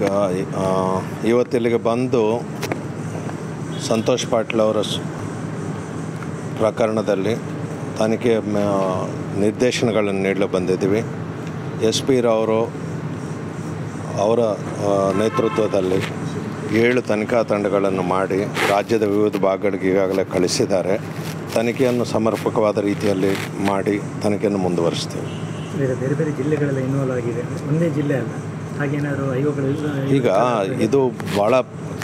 ಈಗ ಆ, ಇವತ್ತಿಲ್ಲಿಗೆ ಬಂದು ಸಂತೋಷ್ ಪಾಟೀಲ್ ಅವರ ಸ್- ಪ್ರಕರಣದಲ್ಲಿ ತನಿಖೆ ಮ- ನಿರ್ದೇಶನಗಳನ್ನು ನೀಡಲು ಬಂದಿದ್ದೀವಿ ಎಸ್ ಪಿ ರವರು ಅವರ ಆ, ನೇತೃತ್ವದಲ್ಲಿ ಏಳು ತನಿಖಾ ತಂಡಗಳನ್ನು ಮಾಡಿ ರಾಜ್ಯದ ವಿವಿಧ ಭಾಗಗಳಿಗೆ ಈಗಾಗಲೇ ಕಳಿಸಿದ್ದಾರೆ ತನಿಖೆಯನ್ನು ಸಮರ್ಪಕವಾದ ರೀತಿಯಲ್ಲಿ ಮಾಡಿ ತನಿಖೆಯನ್ನು ಮುಂದುವರಿಸ್ತೇವೆ ಈಗ ಬೇರೆ ಬೇರೆ ಜಿಲ್ಲೆಗಳೆಲ್ಲ ಇನ್ವಾಲ್ವ್ ಆಗಿದೆ ಒಂದೇ ಜಿಲ್ಲೆ ಅಲ್ಲ ಹಾಗೇನಾದರೂ ಐಒಗಳು ಈಗ ಇದು ಭಾಳ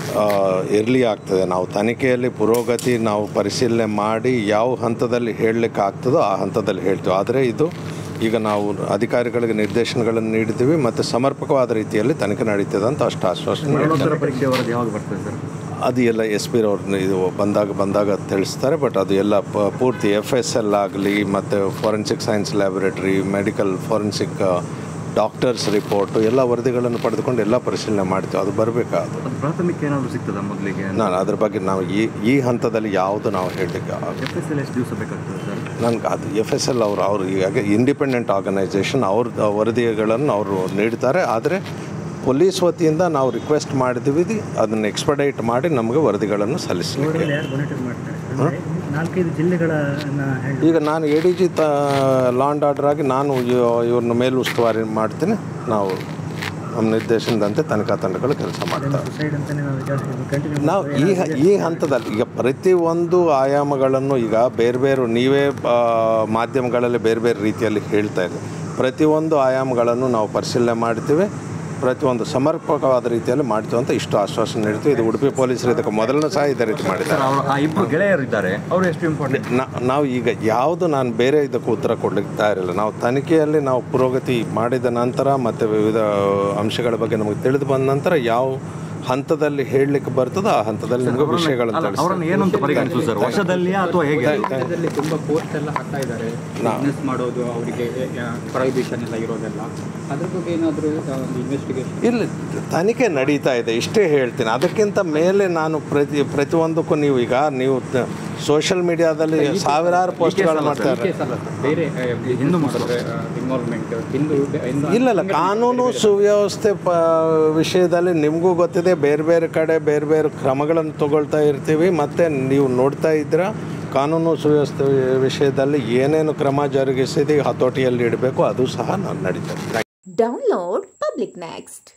ಎರ್ಲಿ ಆಗ್ತದೆ ನಾವು ತನಿಖೆಯಲ್ಲಿ ಪುರೋಗತಿ ನಾವು ಪರಿಶೀಲನೆ ಮಾಡಿ ಯಾವ ಹಂತದಲ್ಲಿ ಹೇಳಲಿಕ್ಕೆ ಆಗ್ತದೋ ಆ ಹಂತದಲ್ಲಿ ಹೇಳ್ತೀವಿ ಆದರೆ ಇದು ಈಗ ನಾವು ಅಧಿಕಾರಿಗಳಿಗೆ ನಿರ್ದೇಶನಗಳನ್ನು ನೀಡಿದ್ದೀವಿ ಮತ್ತು ಸಮರ್ಪಕವಾದ ರೀತಿಯಲ್ಲಿ ತನಿಖೆ ನಡೀತದೆ ಅಂತ ಅಷ್ಟು ಆಶ್ವಾಸನೆ ನೀಡ್ತಾರೆ. ಮರಣೋತ್ತರ ಪರೀಕ್ಷೆ ವರದಿ ಯಾವಾಗ ಬರ್ತದೆ ಸರ್ ಅದು ಎಲ್ಲ ಎಸ್ ಪಿ ಅವ್ರನ್ನ ಇದು ಬಂದಾಗ ಬಂದಾಗ ತಿಳಿಸ್ತಾರೆ ಬಟ್ ಅದು ಎಲ್ಲ ಪ- ಪೂರ್ತಿ ಎಫ್ ಎಸ್ ಎಲ್ ಆಗಲಿ ಮತ್ತು forensic science laboratory medical forensic doctors report ಎಲ್ಲ ವರದಿಗಳನ್ನು ಪಡೆದುಕೊಂಡು ಎಲ್ಲ ಪರಿಶೀಲನೆ ಮಾಡ್ತೀವಿ ಅದು ಬರಬೇಕಾದ ಅದು ಪ್ರಾಥಮಿಕ ಏನಾದರೂ ಸಿಗ್ತದ ಮೊದಲಿಗೆ ನಾನು ಅದ್ರ ಬಗ್ಗೆ ನಾವು ಈ ಈ ಹಂತದಲ್ಲಿ ಯಾವುದು ನಾವು ಹೇಳಲಿಕ್ಕೆ ಎಫ್ ಎಸ್ ಎಲ್ ಎಷ್ಟು ದಿವಸ ಬೇಕಾಗ್ತದೆ ಸರ್ ನನಗೆ ಅದು ಎಫ್ ಎಸ್ ಎಲ್ ಅವರು ಅವರು ಈಗ ಇಂಡಿಪೆಂಡೆಂಟ್ ಆರ್ಗನೈಸೇಷನ್ ಅವ್ರ ವರದಿಗಳನ್ನು ಅವರು ನೀಡ್ತಾರೆ ಆದರೆ ಪೊಲೀಸ್ ವತಿಯಿಂದ ನಾವು ರಿಕ್ವೆಸ್ಟ್ ಮಾಡಿದ್ದೀವಿ ಅದನ್ನು ಎಕ್ಸ್ಪಡೈಟ್ ಮಾಡಿ ನಮಗೆ ವರದಿಗಳನ್ನು ಸಲ್ಲಿಸಲಿಕ್ಕೆ ಓವರಾಲ್ ಯಾರು ಮಾನಿಟರ್ ಮಾಡ್ತಾರೆ ಅಂದರೆ ನಾಲ್ಕೈದು ಜಿಲ್ಲೆಗಳನ್ನು ಹ್ಯಾಂಡಲ್ ಈಗ ನಾನು ಎ ಡಿ ಜಿ ತ ಲಾ ಆ್ಯಂಡ್ ಆರ್ಡರ್ ಆಗಿ ನಾನು ಇವ್- ಇವ್ರನ್ನ ಮೇಲು ಉಸ್ತುವಾರಿ ಮಾಡ್ತೀನಿ ನಾವು ನಮ್ಮ ನಿರ್ದೇಶನದಂತೆ ತನಿಖಾ ತಂಡಗಳು ಕೆಲಸ ಮಾಡ್ತಾರೆ ಸುಸೈಡ್ ಅಂತಲೇ ನಾವು ಜಾಸ್ತಿ ಕಂಟಿನ್ಯೂ ನಾವು ಈ ಹ- ಈ ಹಂತದಲ್ಲಿ ಈಗ ಪ್ರತಿಯೊಂದು ಆಯಾಮಗಳನ್ನು ಈಗ ಬೇರೆ ಬೇರೆ ನೀವೇ ಆ, ಮಾಧ್ಯಮಗಳಲ್ಲಿ ಬೇರೆ ಬೇರೆ ರೀತಿಯಲ್ಲಿ ಹೇಳ್ತಾ ಇದ್ದೀವಿ ಪ್ರತಿಯೊಂದು ಆಯಾಮಗಳನ್ನು ನಾವು ಪರಿಶೀಲನೆ ಮಾಡ್ತೀವಿ ಪ್ರತಿಯೊಂದು ಸಮರ್ಪಕವಾದ ರೀತಿಯಲ್ಲಿ ಮಾಡ್ತೀವಿ ಅಂತ ಇಷ್ಟು ಆಶ್ವಾಸನೆ ನೀಡ್ತೀವಿ ಇದು ಉಡುಪಿ ಪೊಲೀಸರು ಇದಕ್ಕೆ ಮೊದಲನೇ ಸಹ ಇದೇ ರೀತಿ ಮಾಡಿದ್ದಾರೆ ಸರ್ ಅವರು ಆ ಇಬ್ಬರು ಗೆಳೆಯರಿದ್ದಾರೆ ಅವರು ಎಷ್ಟು ಇಂಪಾರ್ಟೆಂಟ್ ನಾ- ನಾವು ಈಗ ಯಾವುದು ನಾನು ಬೇರೆ ಇದಕ್ಕೆ ಉತ್ತರ ಕೊಡ್ಲಿಕ್ಕೆ ತಯಾರಿಲ್ಲ ನಾವು ತನಿಖೆಯಲ್ಲಿ ನಾವು ಪುರೋಗತಿ ಮಾಡಿದ ನಂತರ ಮತ್ತು ವಿವಿಧ ಅಂಶಗಳ ಬಗ್ಗೆ ನಮಗೆ ತಿಳಿದು ಬಂದ ನಂತರ ಯಾವ ಹಂತದಲ್ಲಿ ಹೇಳಲಿಕ್ಕೆ ಬರ್ತದೋ ಆ ಹಂತದಲ್ಲಿ ನಿಮಗೆ ವಿಷಯಗಳನ್ನು ತಿಳಿಸ್ತೀವಿ ಅವರನ್ನು ಏನು ಅಂತ ಪರಿಗಣಿಸು ಸರ್ ವರ್ಷದಲ್ಲಿಯಾ ಅಥವಾ ಹೇಗೆ ರಾಜ್ಯದಲ್ಲಿ ತುಂಬ ಪೋಸ್ಟ್ ಎಲ್ಲ ಹಾಕ್ತಾ ಇದ್ದಾರೆ ಬಿಸ್ನೆಸ್ ಮಾಡೋದು ಅವರಿಗೆ ಪ್ರೊಹಿಬಿಷನ್ ಎಲ್ಲ ಇರೋದೆಲ್ಲ ಅದ್ರ ಬಗ್ಗೆ ಏನಾದರೂ ಒಂದು ಇನ್ವೆಸ್ಟಿಗೇಷನ್ ಇಲ್ಲಿ ತನಿಖೆ ನಡೀತಾ ಇದೆ ಇಷ್ಟೇ ಹೇಳ್ತೀನಿ ಅದಕ್ಕಿಂತ ಮೇಲೆ ನಾನು ಪ್ರತಿ ಪ್ರತಿಯೊಂದಕ್ಕೂ ನೀವು ಈಗ ನೀವು ಸೋಷಿಯಲ್ ಮೀಡಿಯಾದಲ್ಲಿ ಸಾವಿರಾರು ಪೋಸ್ಟ್ಗಳು ಮಾಡ್ತಾರೆ ಕೇಸ್ ಅಲ್ಲ ಸರ್ ಬೇರೆ ಹಿಂದೂ ಮಾಡಿದ್ರೆ ಇನ್ವಾಲ್ವ್ಮೆಂಟ್ ಹಿಂದೂ ಹಿಂದೂ ಇಲ್ಲ ಇಲ್ಲ ಕಾನೂನು ಸುವ್ಯವಸ್ಥೆ ಪ ವಿಷಯದಲ್ಲಿ ನಿಮಗೂ ಗೊತ್ತಿದೆ ಬೇರೆ ಬೇರೆ ಕಡೆ ಬೇರೆ ಬೇರೆ ಕ್ರಮಗಳನ್ನು ತಗೊಳ್ತಾ ಇರ್ತೀವಿ ಮತ್ತು ನೀವು ನೋಡ್ತಾ ಇದ್ದೀರ ಕಾನೂನು ಸುವ್ಯವಸ್ಥೆ ವಿಷಯದಲ್ಲಿ ಏನೇನು ಕ್ರಮ ಜರುಗಿಸಿದೆ ಹತೋಟಿಯಲ್ಲಿ ಇಡಬೇಕು ಅದು ಸಹ ನಾನು ನಡೀತದೆ Download Public Next.